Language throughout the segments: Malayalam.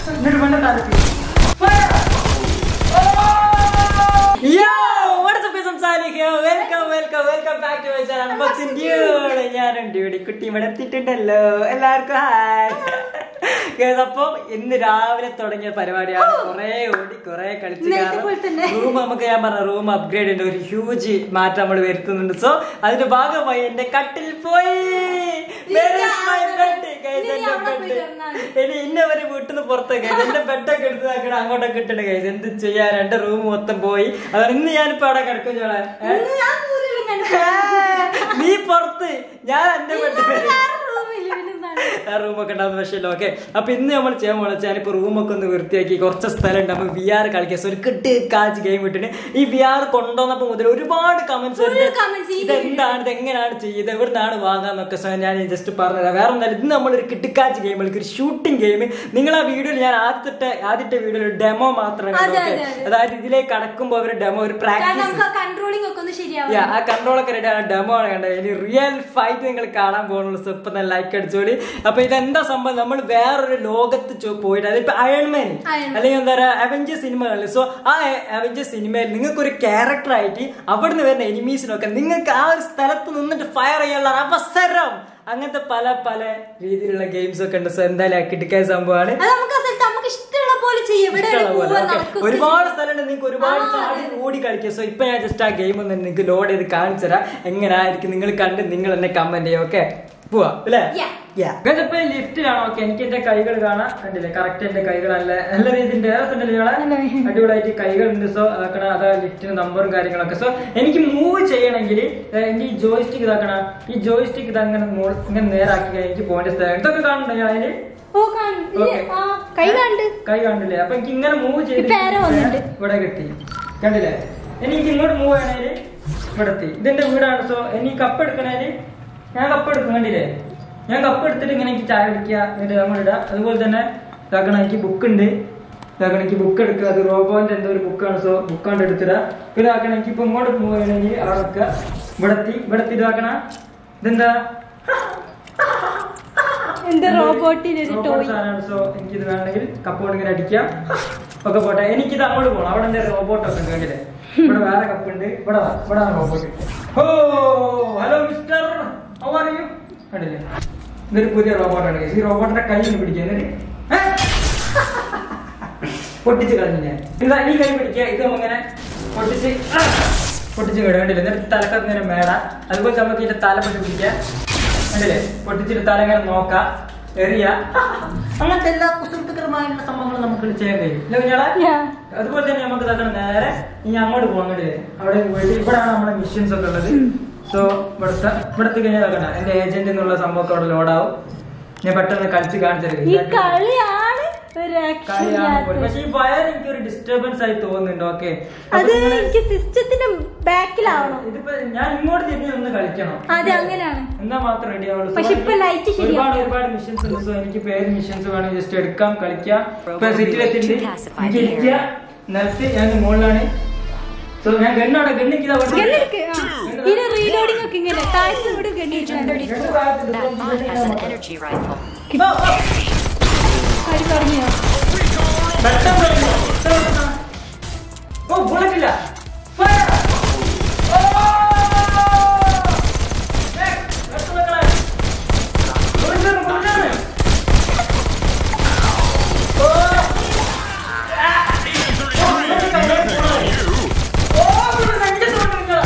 എന്നിട്ട് വേണ്ട താഴേക്ക് Yo, what's up, സംസാരിക്ക welcome welcome welcome back to my channel unboxing dude ഞാനുണ്ട് ഇവിടെ കുട്ടി ഇവിടെ എത്തിയിട്ടുണ്ടല്ലോ എല്ലാവർക്കും ഹായ് അപ്പൊ ഇന്ന് രാവിലെ തുടങ്ങിയ പരിപാടിയാണ് കുറെ ഓടി കുറെ കളിച്ച് ഇന്നലത്തെ പോലെ തന്നെ. റൂം നമുക്ക് ഞാൻ പറഞ്ഞ റൂം അപ്ഗ്രേഡ് ഉണ്ട് ഒരു ഹ്യൂജ് മാറ്റം നമ്മൾ വരുത്തുന്നുണ്ട് സോ അതിന്റെ ഭാഗമായി എന്റെ കട്ടിൽ പോയി Where is my bed, guys? ഇനി എന്റെ അവിടെ പോയി bed. കിടന്നാൽ ഇനി ഇന്നവരെ വീട്ടിൽ നിന്ന് പുറത്തേക്ക് എന്റെ ബെഡൊക്കെ എടുത്ത് നോക്കണം അങ്ങോട്ടൊക്കെ ഇട്ടിട്ട് കൈസ് എന്ത് ചെയ്യാൻ എന്റെ റൂം മൊത്തം പോയി അതുകൊണ്ട് ഇന്ന് ഞാനിപ്പോ അവിടെ കിടക്കും ചോളാ ഇന്ന് ഞാൻ ഊരിലും കണ്ടു. നീ പുറത്ത് ഞാൻ എന്റെ ബെഡ് വേറെ റൂമിൽ ഇരുന്നാണ്. ആ റൂമൊക്കെ ഉണ്ടാവുന്ന വിഷയമില്ല ഓക്കെ അപ്പൊ ഇന്ന് നമ്മൾ ചെയ്യാൻ പോണ ഞാനിപ്പോ റൂമൊക്കെ ഒന്ന് വൃത്തിയാക്കി കുറച്ച് സ്ഥലമുണ്ട് നമുക്ക് വി ആർ കളിക്കാൻ സോ ഒരു കിട്ട് കാച്ച് ഗെയിം ഇട്ടിട്ട് ഈ വി ആർ കൊണ്ടുവന്നപ്പോ മുതൽ ഒരുപാട് കമന്റ്സ് Full comments ഈ ഇത് എന്താണ് ഇത് എങ്ങനെയാണ് ചെയ്യുന്നത് എവിടുന്നാണ് വാങ്ങാന്നൊക്കെ സോ ഞാൻ ജസ്റ്റ് പറഞ്ഞുതരാം വേറെ ഒന്നല്ല ഇന്ന് നമ്മളൊരു കിട്ടിക്കാച്ച് ഗെയിം കളിക്കും ഒരു ഷൂട്ടിംഗ് ഗെയിം നിങ്ങൾ ആ വീഡിയോയിൽ ഞാൻ ആദ്യത്തെ ആദ്യത്തെ വീഡിയോയിൽ ഡെമോ മാത്രമേ അതെ, കണ്ടു അതെ, അതെ. അതായത് ഇതിലേക്ക് കടക്കുമ്പോൾ അവർ ഡെമോ ഒരു കാരണം പ്രാക്ടീസ് നമുക്ക് കൺട്രോളിംഗ് ഒക്കെ ഒന്ന് ശരിയാവും Yeah, ആ കൺട്രോൾ ഒക്കെ റെഡി ആണ് ഡെമോ ആണ് കണ്ടത് ഇനി റിയൽ ഫൈറ്റ് നിങ്ങൾ കാണാൻ പോകുന്നുള്ളൂ സോ ഇപ്പൊ തന്നെ ലൈക്ക് അടിച്ചോളി അപ്പൊ ഇതെന്താ സംഭവം നമ്മൾ വേറൊരു ലോകത്ത് ചോ- പോയിട്ട് അതിപ്പോ അയൺമാൻ Iron Man. അല്ലെങ്കിൽ എന്താ പറയാ അവഞ്ചർ സിനിമകളിൽ സോ ആ അവഞ്ചർ സിനിമയിൽ നിങ്ങൾക്ക് ഒരു ക്യാരക്ടർ ആയിട്ട് അവിടുന്ന് വരുന്ന എനിമീസിനൊക്കെ നിങ്ങൾക്ക് ആ ഒരു സ്ഥലത്ത് നിന്നിട്ട് ഫയർ ചെയ്യാനുള്ള അവസരം അങ്ങനത്തെ പല പല രീതിയിലുള്ള ഗെയിംസ് ഒക്കെ ഉണ്ട് സോ എന്തായാലും കിട്ടിക്കാൻ സംഭവമാണ് അത് നമുക്ക് ആ സ്ഥലത്ത് നമുക്ക് ഇഷ്ടമുള്ള പോലെ ചെയ്യാം എവിടെ ഇഷ്ടമുള്ള പോലെ. പോവാൻ Okay. നടക്കുകയൊക്കെ ഒരുപാട് സ്ഥലമുണ്ട് നിങ്ങൾക്ക് ഒരുപാട് ആ, ചാടി അതെ. ഓടി കളിക്കുക സോ ഇപ്പൊ ഞാൻ ജസ്റ്റ് ആ ഗെയിം ഒന്ന് നിങ്ങൾക്ക് ലോഡ് ചെയ്ത് കാണിച്ചു തരാം എങ്ങനെയായിരിക്കും നിങ്ങൾ കണ്ട് നിങ്ങൾ എന്നെ കമന്റ് ചെയ്യും ഓക്കെ പോവാ അല്ലേ Yeah. ഇപ്പൊ ലിഫ്റ്റിലാണ് ഓക്കെ എനിക്ക് എന്റെ കൈകൾ കാണാം കണ്ടില്ലേ കറക്റ്റ് എന്റെ കൈകൾ നല്ല നല്ല രീതിയിൽ അടിപൊളിയായിട്ട് കൈകളുണ്ട് സോ അതാക്കണ അതാ ലിഫ്റ്റിന് നമ്പറും കാര്യങ്ങളൊക്കെ സോ എനിക്ക് മൂവ് ചെയ്യണമെങ്കിൽ എനിക്ക് ഈ ജോയിസ്റ്റിക് ഇതാക്കണം ഈ ജോയിസ്റ്റിക് ഇത് അങ്ങനെ മോൾ- ഇങ്ങനെ നേരാക്കി കഴിഞ്ഞാൽ എനിക്ക് പോയിന്റ് സ്ഥലം ഇതൊക്കെ കാണുന്നുണ്ടോ ഞാൻ അതില് ഓ കാണും ഇല്ല, Okay. ആ, കൈ കണ്ട് കൈ കണ്ടില്ലേ അപ്പൊ എനിക്ക് ഇങ്ങനെ മൂവ് ചെയ്ത് ഇപ്പൊ arrow വന്നിട്ടുണ്ട്. ഇവിടെ കിട്ടി കണ്ടില്ലേ എനിക്ക് ഇങ്ങോട്ട് മൂവ് ചെയ്യണേല് ഇവിടെ എത്തി ഇതെന്റെ വീടാണ് സോ എനിക്ക് കപ്പ് എടുക്കണേല് ഞാൻ കപ്പ് എടുക്കും കണ്ടില്ലേ ഞാൻ കപ്പ് എടുത്തിട്ട് ഇങ്ങനെ എനിക്ക് ചായ കുടിക്കുക എന്നിട്ട് അങ്ങോട്ട് ഇടാം അതുപോലെ തന്നെ ഇതാക്കണം എനിക്ക് ബുക്ക് ഉണ്ട് ഇതാക്കണം എനിക്ക് ബുക്ക് എടുക്കുക അത് റോബോന്റെ എന്തോ ഒരു ബുക്കാണ് സോ ബുക്കാണ്ട് എടുത്തിടുക പിന്നെ ഇതാക്കണം എനിക്ക് ഇപ്പൊ ഇങ്ങോട്ട് മൂവ് ചെയ്യണമെങ്കിൽ അവിടെ വെക്കുക ഇവിടെ എത്തി ഇവിടെ എത്തി ഇതാക്കണ ഇതെന്താ എന്റെ റോബോട്ടിനൊരു ടോയ് സോ എനിക്ക് ഇത് വേണമെങ്കിൽ കപ്പോട് ഇങ്ങനെ അടിക്കാം ഒക്കെ പോട്ടെ എനിക്കിത് അങ്ങോട്ട് പോകണം അവിടെ എന്റെ റോബോട്ട് ഒക്കെ ഉണ്ട് കണ്ടില്ലേ ഇവിടെ വേറെ കപ്പ് ഉണ്ട് ഇവിടെ വാ, ഇവിടെ robot oh hello mister how are you കണ്ടില്ലേ ഇതൊരു പുതിയ റോബോട്ടാണ് guys. ഈ റോബോട്ടിന്റെ കൈ ഒന്ന് പിടിക്കുക എന്നിട്ട് ഏ? പൊട്ടിച്ച് കളഞ്ഞു ഞാൻ ഇതാ ഈ കൈ പിടിക്കുക ഇത് ഇങ്ങനെ പൊട്ടിച്ച് ആ, പൊട്ടിച്ച് കിടുക കണ്ടില്ലേ എന്നിട്ട് തലക്കത്ത് ഇങ്ങനെ മേട അതുപോലെ നമുക്ക് ഇതിന്റെ തല പൊട്ടി പിടിക്കുക കണ്ടില്ലേ പൊട്ടിച്ചിട്ട് തല ഇങ്ങനെ നോക്കാം എറിയ അങ്ങനത്തെ എല്ലാ കുസൃത്തുകരമായുള്ള സംഭവങ്ങളും നമുക്ക് ചെയ്യാൻ കഴിയും ഇല്ലേ കുഞ്ഞാളെ Yeah. അതുപോലെ തന്നെ നമുക്ക് ഇതാക്കണം നേരെ ഇനി അങ്ങോട്ട് പോകാൻ വേണ്ടിയില്ലേ അവിടെ പോയിട്ട് ഇവിടെയാണ് നമ്മുടെ മിഷൻസ് ഒക്കെ ഉള്ളത് സോ ഇവിടുത്തെ ഇവിടുത്തെ കഴിഞ്ഞാൽ ഇതാക്കണം എന്റെ ഏജന്റ് എന്നുള്ള സംഭവമൊക്കെ അവിടെ ലോഡാവും ഞാൻ പെട്ടെന്ന് കളിച്ച് കാണിച്ചു ഈ തരാം കളിയാണ് ഒരു കളിയാണ് പൊളി. രക്ഷയില്ലാത്ത പക്ഷെ ഈ വയർ എനിക്ക് ഒരു ഡിസ്റ്റർബൻസ് ആയി തോന്നുന്നുണ്ട് ഓക്കെ അത് എനിക്ക് സിസ്റ്റത്തിന്റെ ബാക്കിലാവണം ഇതിപ്പോ ഞാൻ ഇങ്ങോട്ട് തിരിഞ്ഞ് നിന്ന് കളിക്കണം അതെ അങ്ങനെയാണ് എന്നാ മാത്രം റെഡി ആവുള്ളൂ പക്ഷെ ഇപ്പൊ light ശരിയാവും. ഒരുപാട് ഒരുപാട് മിഷൻസ് ഉണ്ട് സോ എനിക്ക് പേര് മിഷൻസ് വേണം ജസ്റ്റ് എടുക്കാം കളിക്കാം ഇപ്പൊ സിറ്റിയിലെത്തിണ്ട് എനിക്ക് ഇരിക്കുക നിലത്ത് ഞാൻ മുകളിലാണ് സോ ഞാൻ ഗണ്ണാണ് ഗണ്ണിക്ക് ഇതാ ഇവിടെ. ഗണ്ണെടുക്ക്, ആ. ഇതിന് റീലോഡിംഗ് ഒക്കെ ഇങ്ങനെ താഴ്ത്തി ഇവിടെ ഗണ്ണിട്ടുണ്ട് ഗണ്ണ് താഴത്ത് That ഇട്ടിട്ട് bot ഞാൻ has an നോക്കാം. energy rifle. ഓ, ഓ, കാര്യം പറഞ്ഞോ പെട്ടെന്ന് വരണം. പെട്ടെന്ന് വരണം. ഓ ബുള്ളറ്റ് ഇല്ല Fire! ഓ! ഏയ്, പെട്ടെന്ന് വെക്കണേ. Bullet ആണ്, bullet ആണ്. ഓ! ആ! ഓ, bullet ഇല്ല, bullet ഇല്ല. ഓ, bullet നെഞ്ചത്ത് കൊണ്ടിരിക്കുക.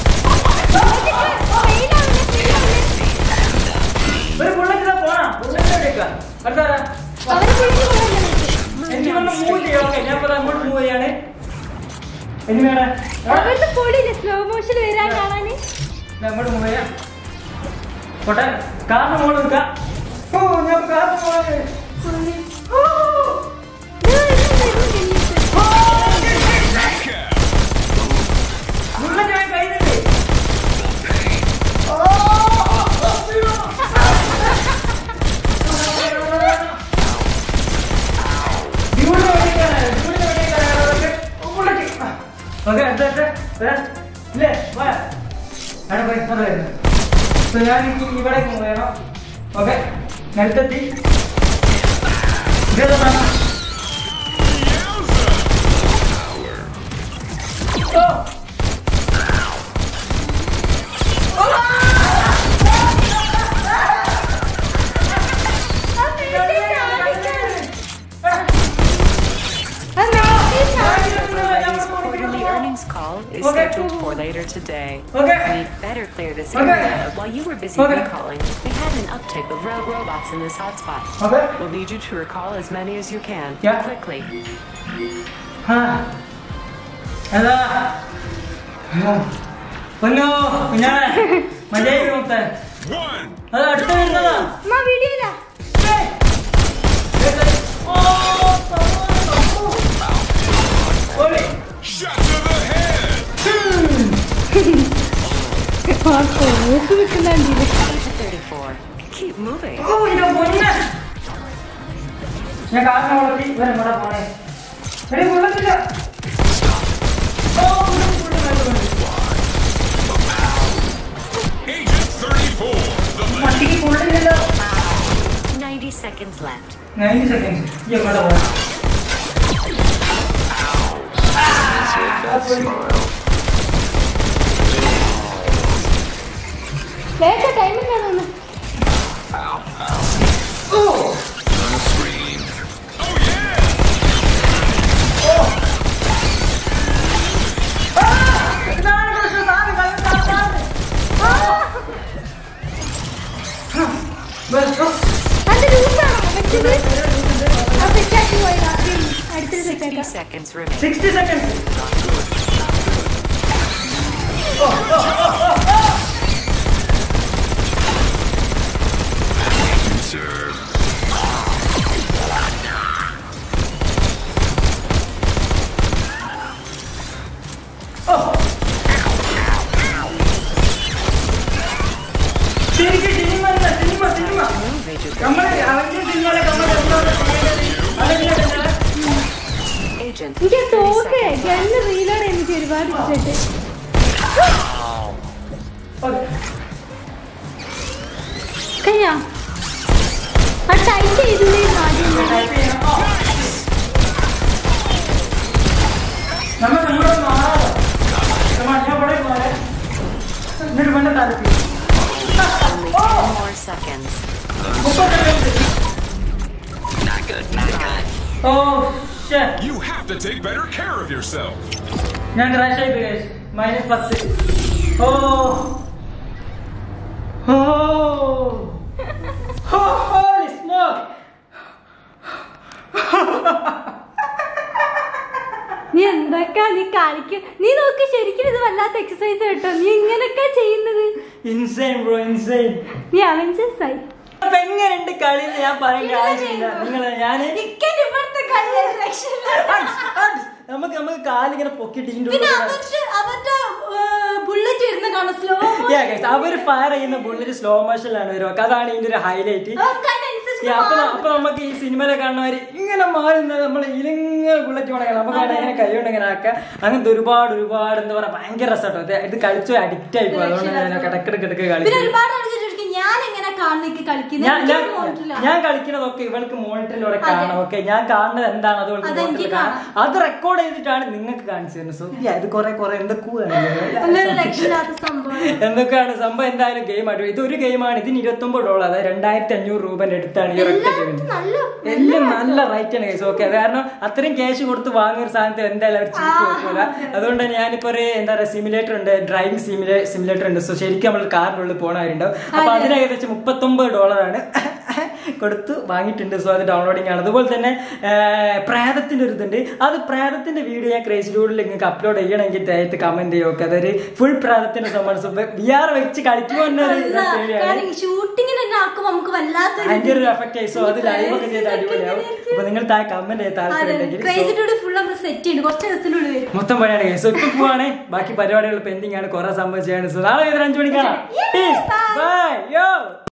ഒരു ബുള്ളറ്റ് ഇതാ പോണാ ബുള്ളറ്റ് എടുക്കാം അടുത്താരാ അവരെ വിളിച്ചു കൊണ്ടുവന്നു. എനിക്ക് വന്ന് മൂവ് ചെയ്യാം ഓക്കെ ഞാൻ ഇപ്പൊ അങ്ങോട്ട് മൂവ് ചെയ്യാണ് ഇനി വേണേ അവരുടെ പൊടിയില്ല സ്ലോ മോഷൻ വരാൻ കാണാന് അങ്ങോട്ട് മൂവ് ചെയ്യാം പോട്ടെ കാറിന് മോള് നിൽക്കാം ഓ ഞാൻ കാറിന് മോള് ഓ! ഓ! ബുള്ളറ്റ് ഞാൻ കയ്യിലുണ്ട്. ഓ! അയ്യോ! ഡ്യൂഡിനെ വെടിക്കാനാണ്, ഡ്യൂഡിനെ വെടിക്കാനാണ് അതൊക്കെ. ഓ, ബുള്ളറ്റ്. ഓക്കെ അടുത്ത അടുത്ത ഏ? ഇല്ലേ വാ അവിടെ പോയി അത് വരുന്നു സോ ഞാൻ എനിക്ക് ഇവിടെ വേണം ഓക്കെ നിലത്തെത്തി ഇതേതാണ് is Okay. scheduled for later today. Okay. We'd better clear this Okay. area. While you were busy Okay. recalling, we had an uptick of rogue robots in this hotspot. Okay. We'll need you to recall as many as you can. Yeah. Quickly. ആ. അതാ ആ. പൊന്നോ കുഞ്ഞാണെ മജയായി നോക്കേ One. അത് അടുത്ത് വരുന്നതാ അമ്മ വീഡിയോയില്ല ഏയ്. ഏയ്. ഓ, തമ്മോ, തമ്മോ. ഓടി. Shot to the head. ആ കോസ് വെക്കുന്നുണ്ടില്ല Agent 34. Keep moving. ഓ, ഇന്റെ പൊന്നെ. ഞാൻ കാരണം വളർത്തി ഇവരെ കൂടെ പോണേ എടി കൊള്ളത്തില്ല ഓ, ഇവിടെ full മരുന്ന് ഉണ്ട്. Agent 34. The legend. വണ്ടിക്ക് കൊള്ളില്ലല്ലോ 90 seconds left. നയൻറ്റി സെക്കൻഡ്സ് ഈ എങ്ങോട്ടാ പോണേ വേഗ ടൈമിംഗ് ആണ് Oh yeah. ഇതാണ് പ്രശ്നം താഴെ താഴെ താഴെ ബസ് അത് ലൂസാണോ വെച്ചത് ആ സെറ്റാക്കി പോയതാ അടുത്തത് 60 സെറ്റാക്കാം seconds remain. Sixty seconds Serve. ശരിക്കും സിനിമ അല്ല സിനിമ സിനിമ Move, Agent നമ്മള് അവന്റെ സിനിമയിലെ നമ്മൾ എന്താണ് ചെയ്യേണ്ടത് അതെങ്ങനെ Agent എനിക്ക് 36 തോക്കെ seconds left. ഗണ്ണ് റീലോഡ് എനിക്ക് ഒരുപാട് ഇഷ്ടമായിട്ട് കഴിഞ്ഞോ ആ ടൈറ്റ് ചെയ്തില്ലേ ആദ്യം നമ്മൾ നമ്മുടെ മാറാതെ നമ്മൾ ഞാൻ ഇവിടെ പോലെ എന്നിട്ട് വേണ്ട താല്പര്യം Only 10 more seconds. ഓ shit. You have to take better care of yourself. ഞാൻ ക്രാഷ് ആയി പോയി മൈനസ് പത്ത് ഓ ഓ ഹോളി സ്മോക്ക് നീ എന്തൊക്കെ നീ കളിക്കും നീ നോക്ക് ശരിക്കും ഇത് വല്ലാത്ത എക്സസൈസ് കേട്ടോ നീ ഇങ്ങനൊക്കെ ചെയ്യുന്നത് ഇൻസൈൻ ബ്രോ ഇൻസൈൻ നീ അവഞ്ചേഴ്സ് ആയി അപ്പൊ എങ്ങനെയുണ്ട് കളി എന്ന് ഞാൻ പറയേണ്ട ആവശ്യമില്ല നിങ്ങൾ ഞാന് നമുക്ക് നമുക്ക് കാലിങ്ങനെ പൊക്കിട്ട് ഇതിന്റെ പിന്നെ ഉള്ളിൽ അവരുടെ അവരുടെ ബുള്ളറ്റ് വരുന്ന കാണാൻ സ്ലോ Yeah, guys, അവര് ഫയർ ചെയ്യുന്ന ബുള്ളറ്റ് സ്ലോ മോഷനിലാണ് വരും അതാണ് ഇതിന്റെ ഒരു ഹൈലൈറ്റ് അപ്പൊ ന- അപ്പൊ നമുക്ക് ഈ സിനിമയിലെ കാണുന്നവര് ഇങ്ങനെ മാറുന്നത് നമ്മൾ ഇലിങ്ങനെ ബുള്ളറ്റ് വേണമെങ്കിൽ നമുക്ക് വേണമെങ്കിൽ ഇങ്ങനെ കൈ കൊണ്ട് ഇങ്ങനെ ആക്കാം അങ്ങനത്തെ ഒരുപാട് ഒരുപാട് എന്താ പറയാ ഭയങ്കര രസമാട്ടോ ഇത് കളിച്ചു അഡിക്റ്റ് ആയി പോകും അതുകൊണ്ട് ഞാൻ കിടക്കിടക്ക് കിടക്ക് പിന്നെ കളിക്കും ഒരുപാട് ആളുകൾ ചോദിക്കും ഞാൻ എങ്ങനെ കാണുന്നേക്ക് കളിക്കുന്നത് ഞാൻ ഞാൻ എനിക്കത് മോണിറ്ററിലാ. ഞാൻ കളിക്കുന്നതൊക്കെ ഇവൾക്ക് മോണിറ്ററിലൂടെ കാണാം ഓക്കെ ഞാൻ കാണുന്നത് എന്താണ് അതുകൊണ്ട് അതെനിക്ക് മോണിറ്ററിൽ കാണാം അത് റെക്കോർഡ് ചെയ്തിട്ടാണ് നിങ്ങൾക്ക് കാണിച്ചു തരുന്നത് സോ ഇത് കുറെ കുറെ എന്തൊക്കെയാണ് അതൊരു രക്ഷയില്ലാത്ത സംഭവം എന്തൊക്കെയാണ് സംഭവം എന്തായാലും ഗെയിം ആയിട്ട് ഇത് ഒരു ഗെയിമാണ് ഇതിന് ഇരുപത്തി ഒമ്പത് ഡോളർ അതായത് രണ്ടായിരത്തി അഞ്ഞൂറ് രൂപന്റെ അടുത്താണ് ഈ ഒറ്റ ഗെയിമിന് നല്ല എല്ലാം നല്ല റൈറ്റ് ആണ് കേസ് ഓക്കെ കാരണം അത്രയും ക്യാഷ് കൊടുത്ത് വാങ്ങിയ ഒരു സാധനത്തെ എന്തായാലും അവർ ചീറ്റ് വെക്കൂല അതുകൊണ്ട് തന്നെ ഞാനിപ്പോ ഒരു എന്താ പറയാ സിമുലേറ്റർ ഉണ്ട് ഡ്രൈവിംഗ് സിമുലേറ്റർ ഉണ്ട് സോ ശരിക്കും നമ്മൾ കാറിന്റെ ഉള്ളിൽ പോകണവരുണ്ടാവും അപ്പൊ അതിന് ഏകദേശം മുപ്പത്തൊമ്പത് ഡോളറാണ് കൊടുത്ത് വാങ്ങിയിട്ടുണ്ട് സോ അത് ഡൗൺലോഡിംഗ് ആണ് അതുപോലെ തന്നെ ആ, പ്രേതത്തിന്റെ ഒരു ഇതുണ്ട് അത് പ്രേതത്തിന്റെ വീഡിയോ ഞാൻ ക്രേസി ഡൂഡിൽ നിങ്ങൾക്ക് അപ്ലോഡ് ചെയ്യണമെങ്കിൽ താഴത്ത് കമന്റ് ചെയ്യുക അതൊരു ഫുൾ പ്രേതത്തിന്റെ സംബന്ധിച്ച് വി ആർ വെച്ച് കളിക്കുമ്പോൾ തന്നെ ഒരു പേടിയാണ് ഷൂട്ടിങ്ങിന് തന്നെ ആക്കുമ്പോ നമുക്ക് വല്ലാത്ത ഭയങ്കര ഒരു എഫക്റ്റ് ആയി സോ അത് ലൈവ് ഒക്കെ ചെയ്ത് അടിപൊളിയാവും അപ്പൊ നിങ്ങൾ താഴെ കമന്റ് ചെയ്ത് താല്പര്യമുണ്ടെങ്കിൽ ക്രേസി ടൂടെ ഫുൾ നമ്മൾ സെറ്റ് ചെയ്യുന്നുണ്ട് കുറച്ച് ദിവസത്തിനുള്ളിൽ വരും മൊത്തം പണിയാണ് സോ ഇപ്പൊ പോവാണേ ബാക്കി പരിപാടികൾ പെൻഡിങ് ആണ് കുറെ സംഭവിച്ചാണ് സോ നാളെ വൈകുന്നേരം അഞ്ചു മണിക്കാണ് Yes, bye. ബൈ യോ